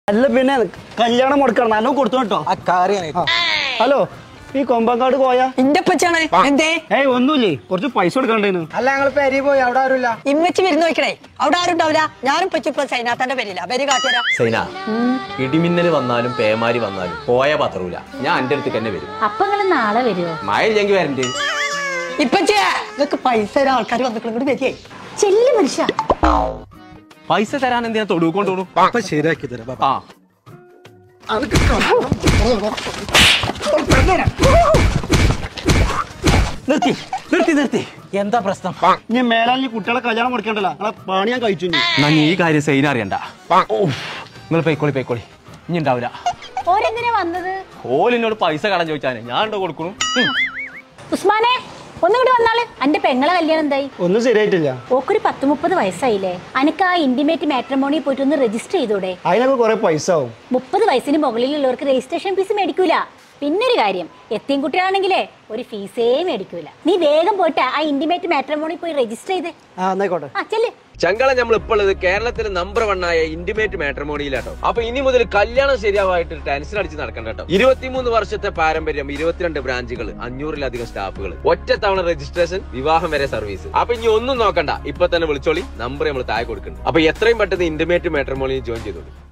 അല്ല പിന്നെ കല്യാണം മുടക്കണം നല്ലോ കൊടുത്തു കേട്ടോ ആ കാറിയാണ് ഹലോ ഈ കൊമ്പങ്കാട് പോയാ ഇന്റെ പച്ചാണ് എന്തേ ഏയ് ഒന്നുമില്ലേ കുറച്ച് പൈസ കൊടുക്കണ്ടേനു അല്ല ഞങ്ങൾ പെരി പോയി അവിടെ ആരുമില്ല ഇമ്മച്ചി വരുന്ന നോക്കണേ അവിടെ ആരും ഉണ്ടാവില്ല ഞാനും പച്ചിപ്പോ സൈനാത്തന്റെ പേരില്ല പേര് കാട്ടിയരാ സൈന ഇടിമിന്നൽ വന്നാലും പേമാരി വന്നാലും പോയ പത്രൂല ഞാൻ എന്റെ അടുത്ത് തന്നെ വരും അപ്പൊ നിങ്ങള് നാളെ വരുമോ മഴ ഇല്ലെങ്കിൽ വരണ്ട് ഇപ്പച്ചേ നിങ്ങക്ക് പൈസ തരാൻ ആൾക്കാർ വന്നിട്ട് ഇങ്ങോട്ട് വരികയെ ചെല്ലു മനുഷ്യ പൈസ തരാൻ എന്തിനാ തൊടുക്കൊണ്ടോളൂ അപ്പൊ ശരിയാക്കി തരാം ആ നിർത്തി നിർത്തി നിർത്തി എന്താ പ്രശ്നം ഇനി മേലാൽ ഈ കുട്ടികളെ കല്യാണം മുടക്കണ്ടല്ലോ നിങ്ങളെ പണി ഞാൻ കഴിച്ചു ഇനി. എന്നാ നീ ഈ കാര്യം സൈന അറിയണ്ട നിങ്ങൾ പൊയ്ക്കോളി പൊയ്ക്കോളി ഇനി ഉണ്ടാവില്ല ഓരെന്തിനാ വന്നത് ഓലിനോട് പൈസ കടം ചോദിച്ചാനെ ഞാൻ ഉണ്ടോ കൊടുക്കണു ഉം. ഉസ്മാനെ ഒന്നുകൂടി വന്നാള് അന്റെ പെങ്ങളെ കല്യാണം എന്തായി ഒന്നും ശരിയായിട്ടില്ല ഓക്കൊരു പത്ത് മുപ്പത് വയസ്സായില്ലേ അനക്ക് ആ ഇന്റിമേറ്റ് മാട്രിമോണി പോയിട്ട് ഒന്ന് രജിസ്റ്റർ ചെയ്തൂടെ അതിനൊക്കെ കുറെ പൈസ ആവും മുപ്പത് വയസ്സിന് മുകളിലുള്ളവർക്ക് രജിസ്ട്രേഷൻ ഫീസ് മേടിക്കൂല പിന്നൊരു കാര്യം എത്തിയും കുട്ടികളാണെങ്കിലേ ഒരു ഫീസേ മേടിക്കൂല നീ വേഗം പോയിട്ട് ആ ഇന്റിമേറ്റ് മാട്രിമോണി പോയി രജിസ്റ്റർ ചെയ്തേ ആ എന്നായിക്കോട്ടെ ആ ചെല്ല് ചങ്കള നമ്മൾ ഇപ്പോൾ ഉള്ളത് കേരളത്തിലെ നമ്പർ വൺ ആയ ഇന്റിമേറ്റ് മാട്രിമോണിയിലാട്ടോ അപ്പൊ ഇനി മുതൽ കല്യാണം ശരിയാവായിട്ട് ടെൻഷൻ അടിച്ച് നടക്കണ്ട കേട്ടോ ഇരുപത്തിമൂന്ന് വർഷത്തെ പാരമ്പര്യം ഇരുപത്തിരണ്ട് ബ്രാഞ്ചുകൾ അഞ്ഞൂറിലധികം സ്റ്റാഫുകൾ ഒറ്റ തവണ രജിസ്ട്രേഷൻ വിവാഹം വരെ സർവീസ് അപ്പൊ ഇനി ഒന്നും നോക്കണ്ട ഇപ്പൊ തന്നെ വിളിച്ചോളി നമ്പർ നമ്മൾ താഴെ കൊടുക്കുന്നുണ്ട് അപ്പൊ എത്രയും പെട്ടെന്ന് ഇന്റിമേറ്റ് മാട്രിമോണിയിൽ ജോയിൻ ചെയ്തോളൂ